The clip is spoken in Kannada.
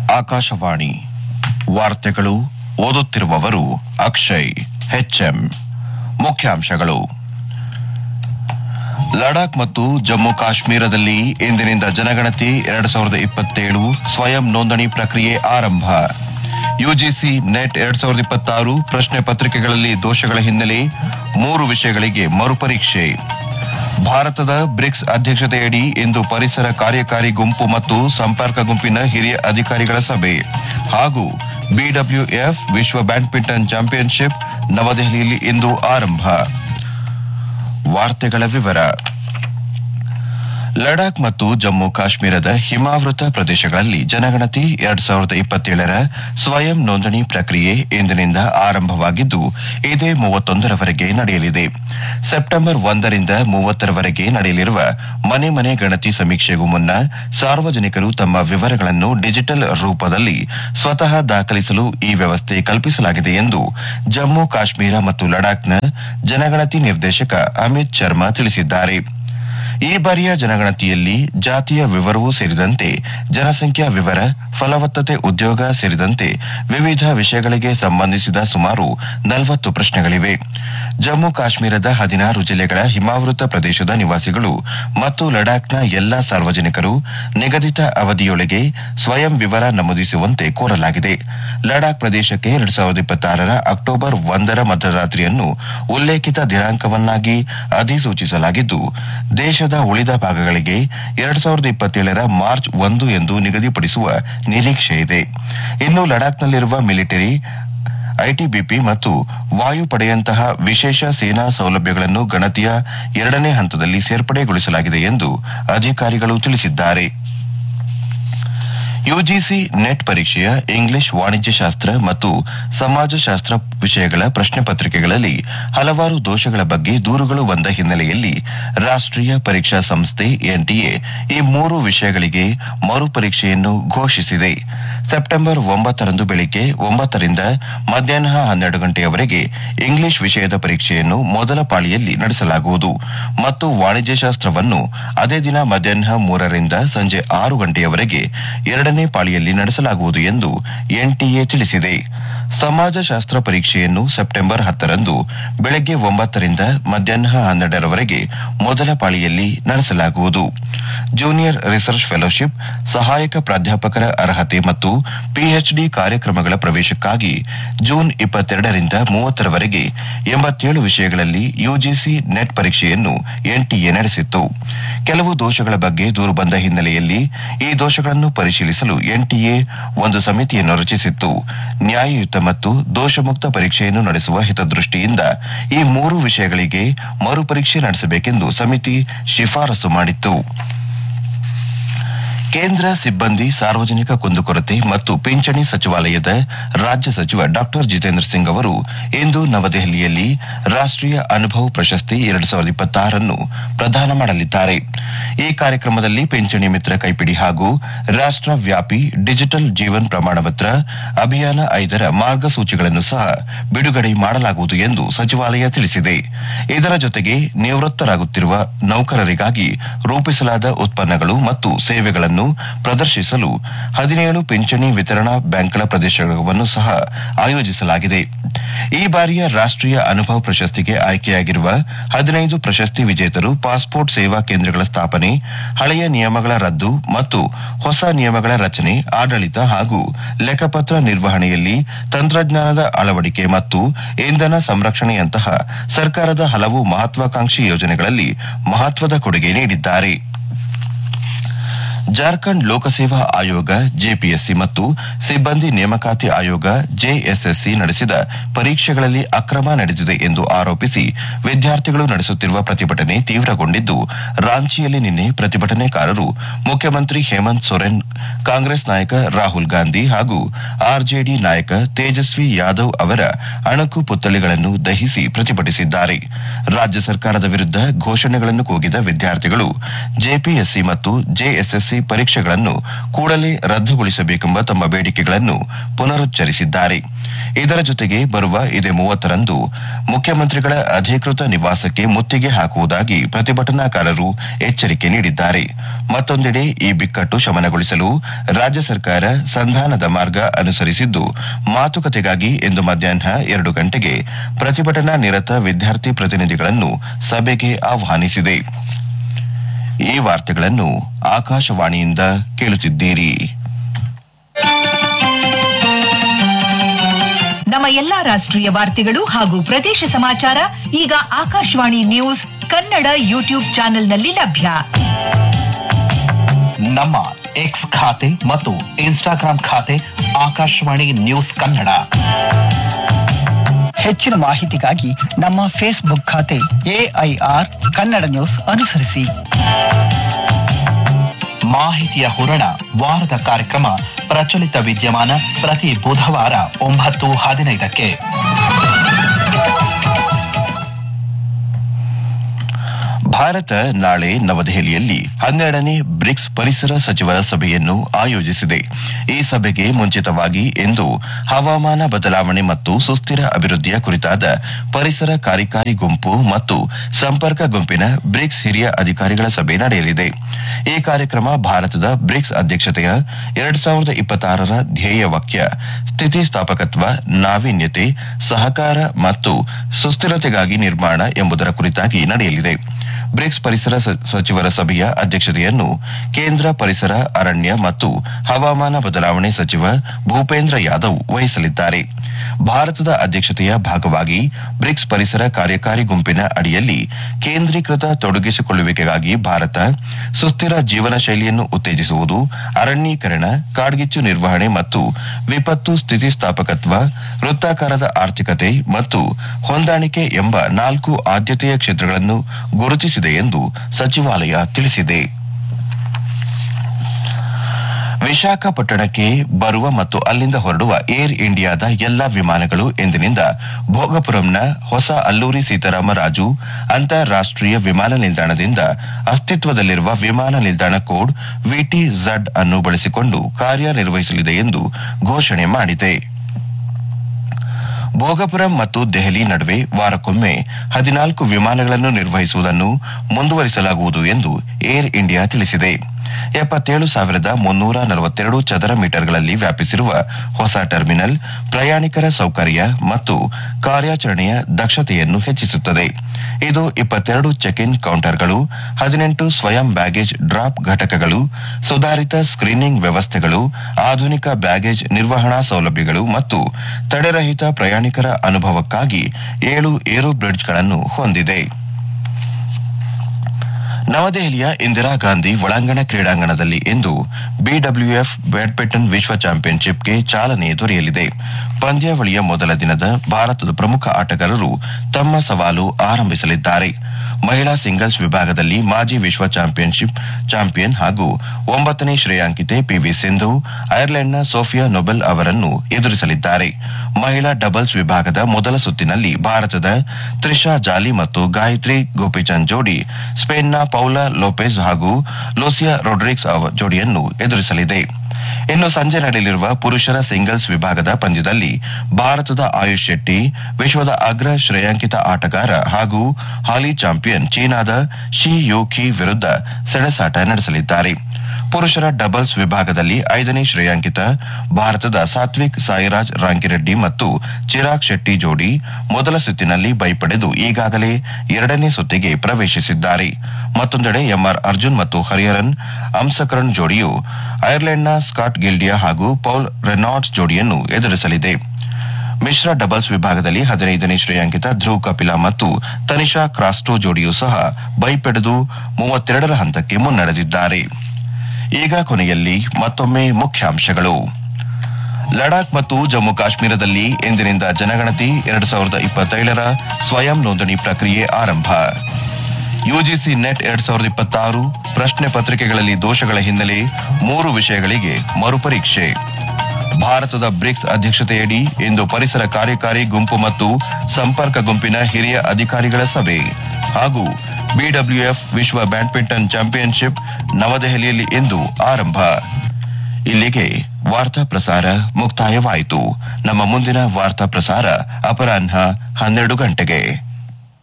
ಆಕಾಶವಾಣಿ ವಾರ್ತೆಗಳು ಓದುತ್ತಿರುವವರು ಅಕ್ಷಯ್ ಹೆಚ್ಎಂ ಮುಖ್ಯಾಂಶಗಳು ಲಡಾಖ್ ಮತ್ತು ಜಮ್ಮು ಕಾಶ್ಮೀರದಲ್ಲಿ ಇಂದಿನಿಂದ ಜನಗಣತಿ ಎರಡ್ ಸಾವಿರದ ಇಪ್ಪತ್ತೇಳು ಸ್ವಯಂ ನೋಂದಣಿ ಪ್ರಕ್ರಿಯೆ ಆರಂಭ ಯುಜಿಸಿ ನೆಟ್ ಎರಡ್ ಸಾವಿರದ ಇಪ್ಪತ್ತಾರು ಪ್ರಶ್ನೆ ಪತ್ರಿಕೆಗಳಲ್ಲಿ ದೋಷಗಳ ಹಿನ್ನೆಲೆ ಮೂರು ವಿಷಯಗಳಿಗೆ ಮರುಪರೀಕ್ಷೆ ಭಾರತದ ಬ್ರಿಕ್ಸ್ ಅಧ್ಯಕ್ಷತೆಯಡಿ ಇಂದು ಪರಿಸರ ಕಾರ್ಯಕಾರಿ ಗುಂಪು ಮತ್ತು ಸಂಪರ್ಕ ಗುಂಪಿನ ಹಿರಿಯ ಅಧಿಕಾರಿಗಳ ಸಭೆ ಹಾಗೂ ಬಿಡಬ್ಲ್ಯೂಎಫ್ ವಿಶ್ವ ಬ್ಯಾಡ್ಮಿಂಟನ್ ಚಾಂಪಿಯನ್ಶಿಪ್ ನವದೆಹಲಿಯಲ್ಲಿ ಇಂದು ಆರಂಭ ವಾರ್ತೆಗಳ ವಿವರ ಲಡಾಖ್ ಮತ್ತು ಜಮ್ಮು ಕಾಶ್ಮೀರದ ಹಿಮಾವೃತ ಪ್ರದೇಶಗಳಲ್ಲಿ ಜನಗಣತಿ ಎರಡ್ ಸಾವಿರದ ಇಪ್ಪತ್ತೇಳರ ಸ್ವಯಂ ನೋಂದಣಿ ಪ್ರಕ್ರಿಯೆ ಇಂದಿನಿಂದ ಆರಂಭವಾಗಿದ್ದು ಇದೇ ಮೂವತ್ತೊಂದರವರೆಗೆ ನಡೆಯಲಿದೆ ಸೆಪ್ಟೆಂಬರ್ ಒಂದರಿಂದ ಮೂವತ್ತರವರೆಗೆ ನಡೆಯಲಿರುವ ಮನೆ ಮನೆ ಗಣತಿ ಸಮೀಕ್ಷೆಗೂ ಮುನ್ನ ಸಾರ್ವಜನಿಕರು ತಮ್ಮ ವಿವರಗಳನ್ನು ಡಿಜಿಟಲ್ ರೂಪದಲ್ಲಿ ಸ್ವತಃ ದಾಖಲಿಸಲು ಈ ವ್ಯವಸ್ಥೆ ಕಲ್ಪಿಸಲಾಗಿದೆ ಎಂದು ಜಮ್ಮು ಕಾಶ್ಮೀರ ಮತ್ತು ಲಡಾಖ್ನ ಜನಗಣತಿ ನಿರ್ದೇಶಕ ಅಮಿತ್ ಶರ್ಮಾ ತಿಳಿಸಿದ್ದಾರೆ ಈ ಬಾರಿಯ ಜನಗಣತಿಯಲ್ಲಿ ಜಾತಿಯ ವಿವರವೂ ಸೇರಿದಂತೆ ಜನಸಂಖ್ಯಾ ವಿವರ ಫಲವತ್ತತೆ ಉದ್ಯೋಗ ಸೇರಿದಂತೆ ವಿವಿಧ ವಿಷಯಗಳಿಗೆ ಸಂಬಂಧಿಸಿದ ಸುಮಾರು ನಲವತ್ತು ಪ್ರಶ್ನೆಗಳಿವೆ ಜಮ್ಮು ಕಾಶ್ಮೀರದ ಹದಿನಾರು ಜಿಲ್ಲೆಗಳ ಹಿಮಾವೃತ ಪ್ರದೇಶದ ನಿವಾಸಿಗಳು ಮತ್ತು ಲಡಾಖ್ನ ಎಲ್ಲಾ ಸಾರ್ವಜನಿಕರು ನಿಗದಿತ ಅವಧಿಯೊಳಗೆ ಸ್ವಯಂ ವಿವರ ನಮೂದಿಸುವಂತೆ ಕೋರಲಾಗಿದೆ ಲಡಾಖ್ ಪ್ರದೇಶಕ್ಕೆ ಎರಡ್ ಸಾವಿರದ ಇಪ್ಪತ್ತಾರರ ಅಕ್ಟೋಬರ್ ಒಂದರ ಮಧ್ಯರಾತ್ರಿಯನ್ನು ಉಲ್ಲೇಖಿತ ದಿನಾಂಕವನ್ನಾಗಿ ಅಧಿಸೂಚಿಸಲಾಗಿದ್ದು ದೇಶದ ಉಳಿದ ಭಾಗಗಳಿಗೆ ಎರಡ್ ಸಾವಿರದ ಇಪ್ಪತ್ತೇಳರ ಮಾರ್ಚ್ ಒಂದು ಎಂದು ನಿಗದಿಪಡಿಸುವ ನಿರೀಕ್ಷೆ ಇದೆ ಇನ್ನು ಲಡಾಖ್ನಲ್ಲಿರುವ ಮಿಲಿಟರಿ ಐಟಿಬಿಪಿ ಮತ್ತು ವಾಯುಪಡೆಯಂತಹ ವಿಶೇಷ ಸೇನಾ ಸೌಲಭ್ಯಗಳನ್ನು ಗಣತಿಯ ಎರಡನೇ ಹಂತದಲ್ಲಿ ಸೇರ್ಪಡೆಗೊಳಿಸಲಾಗಿದೆ ಎಂದು ಅಧಿಕಾರಿಗಳು ತಿಳಿಸಿದ್ದಾರೆ ಯುಜಿಸಿ ನೆಟ್ ಪರೀಕ್ಷೆಯ ಇಂಗ್ಲಿಷ್ ವಾಣಿಜ್ಯಶಾಸ್ತ್ರ ಮತ್ತು ಸಮಾಜಶಾಸ್ತ್ರ ವಿಷಯಗಳ ಪ್ರಶ್ನೆ ಪತ್ರಿಕೆಗಳಲ್ಲಿ ಹಲವಾರು ದೋಷಗಳ ಬಗ್ಗೆ ದೂರುಗಳು ಬಂದ ಹಿನ್ನೆಲೆಯಲ್ಲಿ ರಾಷ್ಟೀಯ ಪರೀಕ್ಷಾ ಸಂಸ್ಥೆ ಎನ್ಟಿಎ ಈ ಮೂರು ವಿಷಯಗಳಿಗೆ ಮರುಪರೀಕ್ಷೆಯನ್ನು ಘೋಷಿಸಿದೆ ಸೆಪ್ಟೆಂಬರ್ ಒಂಬತ್ತರಂದು ಬೆಳಿಗ್ಗೆ ಒಂಬತ್ತರಿಂದ ಮಧ್ಯಾಹ್ನ ಹನ್ನೆರಡು ಗಂಟೆಯವರೆಗೆ ಇಂಗ್ಲಿಷ್ ವಿಷಯದ ಪರೀಕ್ಷೆಯನ್ನು ಮೊದಲ ಪಾಳಿಯಲ್ಲಿ ನಡೆಸಲಾಗುವುದು ಮತ್ತು ವಾಣಿಜ್ಯಶಾಸ್ತ್ರವನ್ನು ಅದೇ ದಿನ ಮಧ್ಯಾಹ್ನ ಮೂರರಿಂದ ಸಂಜೆ ಆರು ಗಂಟೆಯವರೆಗೆ ಎರಡನೇ ಪಾಳಿಯಲ್ಲಿ ನಡೆಸಲಾಗುವುದು ಎಂದು ಎನ್ಟಿಎ ತಿಳಿಸಿದೆ ಸಮಾಜಶಾಸ್ತ್ರ ಪರೀಕ್ಷೆಯನ್ನು ಸೆಪ್ಟೆಂಬರ್ ಹತ್ತರಂದು ಬೆಳಗ್ಗೆ ಒಂಬತ್ತರಿಂದ ಮಧ್ಯಾಹ್ನ ಹನ್ನೆರಡರವರೆಗೆ ಮೊದಲ ಪಾಳಿಯಲ್ಲಿ ನಡೆಸಲಾಗುವುದು ಜೂನಿಯರ್ ರಿಸರ್ಚ್ ಫೆಲೋಶಿಪ್ ಸಹಾಯಕ ಪ್ರಾಧ್ಯಾಪಕರ ಅರ್ಹತೆ ಮತ್ತು ಪಿಎಚ್ಡಿ ಕಾರ್ಯಕ್ರಮಗಳ ಪ್ರವೇಶಕ್ಕಾಗಿ ಜೂನ್ ಇಪ್ಪತ್ತೆರಡರಿಂದ ಮೂವತ್ತರವರೆಗೆ ಎಂಬತ್ತೇಳು ವಿಷಯಗಳಲ್ಲಿ ಯುಜಿಸಿ ನೆಟ್ ಪರೀಕ್ಷೆಯನ್ನು ಎನ್ಟಿಎ ನಡೆಸಿತ್ತು ಕೆಲವು ದೋಷಗಳ ಬಗ್ಗೆ ದೂರು ಬಂದ ಹಿನ್ನೆಲೆಯಲ್ಲಿ ಈ ದೋಷಗಳನ್ನು ಪರಿಶೀಲಿಸಲು ಎನ್ಟಿಎ ಒಂದು ಸಮಿತಿಯನ್ನು ರಚಿಸಿತ್ತು ನ್ಯಾಯಯುತ ಮತ್ತು ದೋಷಮುಕ್ತ ಪರೀಕ್ಷೆಯನ್ನು ನಡೆಸುವ ಹಿತದೃಷ್ಟಿಯಿಂದ ಈ ಮೂರು ವಿಷಯಗಳಿಗೆ ಮರುಪರೀಕ್ಷೆ ನಡೆಸಬೇಕೆಂದು ಸಮಿತಿ ಶಿಫಾರಸು ಮಾಡಿತ್ತು ಕೇಂದ್ರ ಸಿಬ್ಬಂದಿ ಸಾರ್ವಜನಿಕ ಕುಂದುಕೊರತೆ ಮತ್ತು ಪಿಂಚಣಿ ಸಚಿವಾಲಯದ ರಾಜ್ಯ ಸಚಿವ ಡಾ ಜಿತೇಂದ್ರ ಸಿಂಗ್ ಅವರು ಇಂದು ನವದೆಹಲಿಯಲ್ಲಿ ರಾಷ್ಟೀಯ ಅನುಭವ್ ಪ್ರಶಸ್ತಿ ಎರಡು ಸಾವಿರದ ಇಪ್ಪತ್ತಾರನ್ನು ಪ್ರದಾನ ಮಾಡಲಿದ್ದಾರೆ ಈ ಕಾರ್ಯಕ್ರಮದಲ್ಲಿ ಪಿಂಚಣಿ ಮಿತ್ರ ಕೈಪಿಡಿ ಹಾಗೂ ರಾಷ್ಟವ್ಯಾಪಿ ಡಿಜಿಟಲ್ ಜೀವನ್ ಪ್ರಮಾಣ ಪತ್ರ ಅಭಿಯಾನ ಐದರ ಮಾರ್ಗಸೂಚಿಗಳನ್ನು ಸಹ ಬಿಡುಗಡೆ ಮಾಡಲಾಗುವುದು ಎಂದು ಸಚಿವಾಲಯ ತಿಳಿಸಿದೆ ಇದರ ಜೊತೆಗೆ ನಿವೃತ್ತರಾಗುತ್ತಿರುವ ನೌಕರರಿಗಾಗಿ ರೂಪಿಸಲಾದ ಉತ್ಪನ್ನಗಳು ಮತ್ತು ಸೇವೆಗಳನ್ನು ಪ್ರದರ್ಶಿಸಲು ಹದಿನೇಳು ಪಿಂಚಣಿ ವಿತರಣಾ ಬ್ಯಾಂಕ್ಗಳ ಪ್ರದೇಶವನ್ನು ಸಹ ಆಯೋಜಿಸಲಾಗಿದೆ ಈ ಬಾರಿಯ ರಾಷ್ಟೀಯ ಅನುಭವ್ ಪ್ರಶಸ್ತಿಗೆ ಆಯ್ಕೆಯಾಗಿರುವ ಹದಿನೈದು ಪ್ರಶಸ್ತಿ ವಿಜೇತರು ಪಾಸ್ಪೋರ್ಟ್ ಸೇವಾ ಕೇಂದ್ರಗಳ ಸ್ಥಾಪನೆ ಹಳೆಯ ನಿಯಮಗಳ ರದ್ದು ಮತ್ತು ಹೊಸ ನಿಯಮಗಳ ರಚನೆ ಆಡಳಿತ ಹಾಗೂ ಲೆಕ್ಕಪತ್ರ ನಿರ್ವಹಣೆಯಲ್ಲಿ ತಂತ್ರಜ್ಞಾನದ ಅಳವಡಿಕೆ ಮತ್ತು ಇಂಧನ ಸಂರಕ್ಷಣೆಯಂತಹ ಸರ್ಕಾರದ ಹಲವು ಮಹತ್ವಾಕಾಂಕ್ಷಿ ಯೋಜನೆಗಳಲ್ಲಿ ಮಹತ್ವದ ಕೊಡುಗೆ ನೀಡಿದ್ದಾರೆ ಜಾರ್ಖಂಡ್ ಲೋಕಸೇವಾ ಆಯೋಗ ಜೆಪಿಎಸ್ಸಿ ಮತ್ತು ಸಿಬ್ಬಂದಿ ನೇಮಕಾತಿ ಆಯೋಗ ಜೆಎಸ್ಎಸ್ಸಿ ನಡೆಸಿದ ಪರೀಕ್ಷೆಗಳಲ್ಲಿ ಅಕ್ರಮ ನಡೆದಿದೆ ಎಂದು ಆರೋಪಿಸಿ ವಿದ್ಯಾರ್ಥಿಗಳು ನಡೆಸುತ್ತಿರುವ ಪ್ರತಿಭಟನೆ ತೀವ್ರಗೊಂಡಿದ್ದು ರಾಂಚಿಯಲ್ಲಿ ನಿನ್ನೆ ಪ್ರತಿಭಟನೆಕಾರರು ಮುಖ್ಯಮಂತ್ರಿ ಹೇಮಂತ್ ಸೊರೆನ್ ಕಾಂಗ್ರೆಸ್ ನಾಯಕ ರಾಹುಲ್ ಗಾಂಧಿ ಹಾಗೂ ಆರ್ಜೆಡಿ ನಾಯಕ ತೇಜಸ್ವಿ ಯಾದವ್ ಅವರ ಅಣಕು ಪುತ್ಥಳಿಗಳನ್ನು ದಹಿಸಿ ಪ್ರತಿಭಟಿಸಿದ್ದಾರೆ ರಾಜ್ಯ ಸರ್ಕಾರದ ವಿರುದ್ಧ ಘೋಷಣೆಗಳನ್ನು ಕೂಗಿದ ವಿದ್ಯಾರ್ಥಿಗಳು ಜೆಪಿಎಸ್ಸಿ ಮತ್ತು ಜೆಎಸ್ಎಸ್ಸಿ ಎಸ್ಎಸ್ಎಲ್ಸಿ ಪರೀಕ್ಷೆಗಳನ್ನು ಕೂಡಲೇ ರದ್ದುಗೊಳಿಸಬೇಕೆಂಬ ತಮ್ಮ ಬೇಡಿಕೆಗಳನ್ನು ಪುನರುಚ್ಚರಿಸಿದ್ದಾರೆ ಇದರ ಜೊತೆಗೆ ಬರುವ ಇದೇ ಮೂವತ್ತರಂದು ಮುಖ್ಯಮಂತ್ರಿಗಳ ಅಧಿಕೃತ ನಿವಾಸಕ್ಕೆ ಮುತ್ತಿಗೆ ಹಾಕುವುದಾಗಿ ಪ್ರತಿಭಟನಾಕಾರರು ಎಚ್ಚರಿಕೆ ನೀಡಿದ್ದಾರೆ ಮತ್ತೊಂದೆಡೆ ಈ ಬಿಕ್ಕಟ್ಟು ಶಮನಗೊಳಿಸಲು ರಾಜ್ಯ ಸರ್ಕಾರ ಸಂಧಾನದ ಮಾರ್ಗ ಅನುಸರಿಸಿದ್ದು ಮಾತುಕತೆಗಾಗಿ ಇಂದು ಮಧ್ಯಾಹ್ನ ಎರಡು ಗಂಟೆಗೆ ಪ್ರತಿಭಟನಾ ನಿರತ ವಿದ್ಯಾರ್ಥಿ ಪ್ರತಿನಿಧಿಗಳನ್ನು ಸಭೆಗೆ ಆಹ್ವಾನಿಸಿದೆ ಈ ವಾರ್ತೆಗಳನ್ನು ಆಕಾಶವಾಣಿಯಿಂದ ಕೇಳುತ್ತಿದ್ದೀರಿ ನಮ್ಮ ಎಲ್ಲಾ ರಾಷ್ಟ್ರೀಯ ವಾರ್ತೆಗಳು ಹಾಗೂ ಪ್ರದೇಶ ಸಮಾಚಾರ ಈಗ ಆಕಾಶವಾಣಿ ನ್ಯೂಸ್ ಕನ್ನಡ ಯೂಟ್ಯೂಬ್ ಚಾನೆಲ್ನಲ್ಲಿ ಲಭ್ಯ ನಮ್ಮ ಎಕ್ಸ್ ಖಾತೆ ಮತ್ತು ಇನ್ಸ್ಟಾಗ್ರಾಂ ಖಾತೆ ಆಕಾಶವಾಣಿ ನ್ಯೂಸ್ ಕನ್ನಡ ಹೆಚ್ಚಿನ ಮಾಹಿತಿಗಾಗಿ ನಮ್ಮ ಫೇಸ್ಬುಕ್ ಖಾತೆ ಎಐಆರ್ ಕನ್ನಡ ನ್ಯೂಸ್ ಅನುಸರಿಸಿ ಮಾಹಿತಿಯ ಹೂರಣ ವಾರದ ಕಾರ್ಯಕ್ರಮ ಪ್ರಚಲಿತ ವಿದ್ಯಮಾನ ಪ್ರತಿ ಬುಧವಾರ ಒಂಬತ್ತು ಹದಿನೈದಕ್ಕೆ ಭಾರತ ನಾಳೆ ನವದೆಹಲಿಯಲ್ಲಿ ಹನ್ನೆರಡನೇ ಬ್ರಿಕ್ಸ್ ಪರಿಸರ ಸಚಿವರ ಸಭೆಯನ್ನು ಆಯೋಜಿಸಿದೆ ಈ ಸಭೆಗೆ ಮುಂಚಿತವಾಗಿ ಇಂದು ಹವಾಮಾನ ಬದಲಾವಣೆ ಮತ್ತು ಸುಸ್ಥಿರ ಅಭಿವೃದ್ಧಿಯ ಕುರಿತಾದ ಪರಿಸರ ಕಾರ್ಯಕಾರಿ ಗುಂಪು ಮತ್ತು ಸಂಪರ್ಕ ಗುಂಪಿನ ಬ್ರಿಕ್ಸ್ ಹಿರಿಯ ಅಧಿಕಾರಿಗಳ ಸಭೆ ನಡೆಯಲಿದೆ ಈ ಕಾರ್ಯಕ್ರಮ ಭಾರತದ ಬ್ರಿಕ್ಸ್ ಅಧ್ಯಕ್ಷತೆಯ ಎರಡ್ ಸಾವಿರದ ಇಪ್ಪತ್ತಾರರ ಧ್ಯೇಯ ವಾಕ್ಯ ಸ್ಥಿತಿಸ್ಥಾಪಕತ್ವ ನಾವೀನ್ಯತೆ ಸಹಕಾರ ಮತ್ತು ಸುಸ್ಥಿರತೆಗಾಗಿ ನಿರ್ಮಾಣ ಎಂಬುದರ ಕುರಿತಾಗಿ ನಡೆಯಲಿದೆ ಬ್ರಿಕ್ಸ್ ಪರಿಸರ ಸ- ಸಚಿವರ ಸಭೆಯ ಅಧ್ಯಕ್ಷತೆಯನ್ನು ಕೇಂದ್ರ ಪರಿಸರ ಅರಣ್ಯ ಮತ್ತು ಹವಾಮಾನ ಬದಲಾವಣೆ ಸಚಿವ ಭೂಪೇಂದ್ರ ಯಾದವ್ ವಹಿಸಲಿದ್ದಾರೆ ಭಾರತದ ಅಧ್ಯಕ್ಷತೆಯ ಭಾಗವಾಗಿ ಬ್ರಿಕ್ಸ್ ಪರಿಸರ ಕಾರ್ಯಕಾರಿ ಗುಂಪಿನ ಅಡಿಯಲ್ಲಿ ಕೇಂದ್ರೀಕೃತ ತೊಡಗಿಸಿಕೊಳ್ಳುವಿಕೆಗಾಗಿ ಭಾರತ ಸುಸ್ಥಿರ ಜೀವನ ಶೈಲಿಯನ್ನು ಉತ್ತೇಜಿಸುವುದು ಅರಣ್ಯೀಕರಣ ಕಾಡ್ಗಿಚ್ಚು ನಿರ್ವಹಣೆ ಮತ್ತು ವಿಪತ್ತು ಸ್ಥಿತಿಸ್ಥಾಪಕತ್ವ ವೃತ್ತಾಕಾರದ ಆರ್ಥಿಕತೆ ಮತ್ತು ಹೊಂದಾಣಿಕೆ ಎಂಬ ನಾಲ್ಕು ಆದ್ಯತೆಯ ಕ್ಷೇತ್ರಗಳನ್ನು ಗುರುತಿಸಿದೆ ಎಂದು ಸಚಿವಾಲಯ ತಿಳಿಸಿದೆ ವಿಶಾಖಪಟ್ಟಣಕ್ಕೆ ಬರುವ ಮತ್ತು ಅಲ್ಲಿಂದ ಹೊರಡುವ ಏರ್ ಇಂಡಿಯಾದ ಎಲ್ಲಾ ವಿಮಾನಗಳು ಎಂದಿನಿಂದ ಭೋಗಪುರಂನ ಹೊಸ ಅಲ್ಲೂರಿ ಸೀತಾರಾಮರಾಜು ಅಂತಾರಾಷ್ಟೀಯ ವಿಮಾನ ನಿಲ್ದಾಣದಿಂದ ಅಸ್ತಿತ್ವದಲ್ಲಿರುವ ವಿಮಾನ ನಿಲ್ದಾಣ ಕೋಡ್ ವಿಟಿ ಝಡ್ ಅನ್ನು ಬಳಸಿಕೊಂಡು ಕಾರ್ಯನಿರ್ವಹಿಸಲಿದೆ ಎಂದು ಘೋಷಣೆ ಮಾಡಿದೆ ಭೋಗಪುರಂ ಮತ್ತು ದೆಹಲಿ ನಡುವೆ ವಾರಕ್ಕೊಮ್ಮೆ ಹದಿನಾಲ್ಕು ವಿಮಾನಗಳನ್ನು ನಿರ್ವಹಿಸುವುದನ್ನು ಮುಂದುವರಿಸಲಾಗುವುದು ಎಂದು ಏರ್ ಇಂಡಿಯಾ ತಿಳಿಸಿದೆ ಎಪ್ಪತ್ತೇಳು ಸಾವಿರದ ಮುನ್ನೂರ ನಲವತ್ತೆರಡು ಚದರ ಮೀಟರ್ಗಳಲ್ಲಿ ವ್ಯಾಪಿಸಿರುವ ಹೊಸ ಟರ್ಮಿನಲ್ ಪ್ರಯಾಣಿಕರ ಸೌಕರ್ಯ ಮತ್ತು ಕಾರ್ಯಾಚರಣೆಯ ದಕ್ಷತೆಯನ್ನು ಹೆಚ್ಚಿಸುತ್ತದೆ ಇದು ಇಪ್ಪತ್ತೆರಡು ಚೆಕ್ ಇನ್ ಕೌಂಟರ್ಗಳು ಹದಿನೆಂಟು ಸ್ವಯಂ ಬ್ಯಾಗೇಜ್ ಡ್ರಾಪ್ ಘಟಕಗಳು ಸುಧಾರಿತ ಸ್ಕ್ರೀನಿಂಗ್ ವ್ಯವಸ್ಥೆಗಳು ಆಧುನಿಕ ಬ್ಯಾಗೇಜ್ ನಿರ್ವಹಣಾ ಸೌಲಭ್ಯಗಳು ಮತ್ತು ತಡೆರಹಿತ ಪ್ರಯಾಣಿಕರ ಅನುಭವಕ್ಕಾಗಿ ಏಳು ಏರೋ ಬ್ರಿಡ್ಜ್ಗಳನ್ನು ಹೊಂದಿದೆ ನವದೆಹಲಿಯ ಇಂದಿರಾ ಗಾಂಧಿ ಒಳಾಂಗಣ ಕ್ರೀಡಾಂಗಣದಲ್ಲಿ ಇಂದು ಬಿಡಬ್ಲ್ಯೂಎಫ್ ಬ್ಯಾಡ್ಮಿಂಟನ್ ವಿಶ್ವ ಚಾಂಪಿಯನ್ಶಿಪ್ಗೆ ಚಾಲನೆ ದೊರೆಯಲಿದೆ ಪಂದ್ಯಾವಳಿಯ ಮೊದಲ ದಿನದ ಭಾರತದ ಪ್ರಮುಖ ಆಟಗಾರರು ತಮ್ಮ ಸವಾಲು ಆರಂಭಿಸಲಿದ್ದಾರೆ ಮಹಿಳಾ ಸಿಂಗಲ್ಸ್ ವಿಭಾಗದಲ್ಲಿ ಮಾಜಿ ವಿಶ್ವ ಚಾಂಪಿಯನ್ಶಿಪ್ ಚಾಂಪಿಯನ್ ಹಾಗೂ ಒಂಬತ್ತನೇ ಶ್ರೇಯಾಂಕಿತೆ ಪಿವಿ ಸಿಂಧು ಐರ್ಲೆಂಡ್ನ ಸೋಫಿಯಾ ನೊಬೆಲ್ ಅವರನ್ನು ಎದುರಿಸಲಿದ್ದಾರೆ ಮಹಿಳಾ ಡಬಲ್ಸ್ ವಿಭಾಗದ ಮೊದಲ ಸುತ್ತಿನಲ್ಲಿ ಭಾರತದ ತ್ರಿಷಾ ಜಾಲಿ ಮತ್ತು ಗಾಯತ್ರಿ ಗೋಪಿಚಂದ್ ಜೋಡಿ ಸ್ಪೇನ್ನ ಪೌಲಾ ಲೋಪೆಜ್ ಹಾಗೂ ಲೂಸಿಯಾ ರೊಡ್ರಿಕ್ಸ್ ಅವ- ಜೋಡಿಯನ್ನು ಎದುರಿಸಲಿದೆ ಇನ್ನು ಸಂಜೆ ನಡೆಯಲಿರುವ ಪುರುಷರ ಸಿಂಗಲ್ಸ್ ವಿಭಾಗದ ಪಂದ್ಯದಲ್ಲಿ ಭಾರತದ ಆಯುಷ್ ಶೆಟ್ಟಿ ವಿಶ್ವದ ಅಗ್ರ ಶ್ರೇಯಾಂಕಿತ ಆಟಗಾರ ಹಾಗೂ ಹಾಲಿ ಚಾಂಪಿಯನ್ ಚೀನಾದ ಶಿ ಯೂಖಿ ವಿರುದ್ಧ ಸೆಣಸಾಟ ನಡೆಸಲಿದ್ದಾರೆ ಪುರುಷರ ಡಬಲ್ಸ್ ವಿಭಾಗದಲ್ಲಿ ಐದನೇ ಶ್ರೇಯಾಂಕಿತ ಭಾರತದ ಸಾತ್ವಿಕ್ ಸಾಯಿರಾಜ್ ರಾಂಕಿರೆಡ್ಡಿ ಮತ್ತು ಚಿರಾಗ್ ಶೆಟ್ಟಿ ಜೋಡಿ ಮೊದಲ ಸುತ್ತಿನಲ್ಲಿ ಬೈಪಡೆದು ಈಗಾಗಲೇ ಎರಡನೇ ಸುತ್ತಿಗೆ ಪ್ರವೇಶಿಸಿದ್ದಾರೆ ಮತ್ತೊಂದೆಡೆ ಎಂಆರ್ ಅರ್ಜುನ್ ಮತ್ತು ಹರಿಹರನ್ ಅಂಸಕರಣ್ ಜೋಡಿಯು ಐರ್ಲೆಂಡ್ನ ಸ್ಕಾಟ್ ಗಿಲ್ಡಿಯಾ ಹಾಗೂ ಪೌಲ್ ರೆನಾಲ್ಡ್ಸ್ ಜೋಡಿಯನ್ನು ಎದುರಿಸಲಿದೆ ಮಿಶ್ರ ಡಬಲ್ಸ್ ವಿಭಾಗದಲ್ಲಿ ಹದಿನೈದನೇ ಶ್ರೇಯಾಂಕಿತ ಧ್ರುವ್ ಕಪಿಲಾ ಮತ್ತು ತನಿಷಾ ಕ್ರಾಸ್ಟೋ ಜೋಡಿಯೂ ಸಹ ಬೈಪೆಡೆದು ಮೂವತ್ತೆರಡರ ಹಂತಕ್ಕೆ ಮುನ್ನಡೆದಿದ್ದಾರೆ ಈಗ ಕೊನೆಯಲ್ಲಿ ಮತ್ತೊಮ್ಮೆ ಮುಖ್ಯಾಂಶಗಳು ಲಡಾಖ್ ಮತ್ತು ಜಮ್ಮು ಕಾಶ್ಮೀರದಲ್ಲಿ ಇಂದಿನಿಂದ ಜನಗಣತಿ ಎರಡು ಸಾವಿರದ ಇಪ್ಪತ್ತೇಳರ ಸ್ವಯಂ ನೋಂದಣಿ ಪ್ರಕ್ರಿಯೆ ಆರಂಭ ಯುಜಿಸಿ ನೆಟ್ ಎರಡ್ ಸಾವಿರದ ಇಪ್ಪತ್ತಾರು ಪ್ರಶ್ನೆ ಪತ್ರಿಕೆಗಳಲ್ಲಿ ದೋಷಗಳ ಹಿನ್ನೆಲೆ ಮೂರು ವಿಷಯಗಳಿಗೆ ಮರುಪರೀಕ್ಷೆ ಭಾರತದ ಬ್ರಿಕ್ಸ್ ಅಧ್ಯಕ್ಷತೆಯಡಿ ಇಂದು ಪರಿಸರ ಕಾರ್ಯಕಾರಿ ಗುಂಪು ಮತ್ತು ಸಂಪರ್ಕ ಗುಂಪಿನ ಹಿರಿಯ ಅಧಿಕಾರಿಗಳ ಸಭೆ ಹಾಗೂ ಬಿಡಬ್ಲ್ಯೂಎಫ್ ವಿಶ್ವ ಬ್ಯಾಡ್ಮಿಂಟನ್ ಚಾಂಪಿಯನ್ಶಿಪ್ ನವದೆಹಲಿಯಲ್ಲಿ ಇಂದು ಆರಂಭ ಇಲ್ಲಿಗೆ ವಾರ್ತಾ ಪ್ರಸಾರ ಮುಕ್ತಾಯವಾಯಿತು ನಮ್ಮ ಮುಂದಿನ ವಾರ್ತಾ ಪ್ರಸಾರ ಅಪರಾಹ್ನ ಹನ್ನೆರಡು ಗಂಟೆಗೆ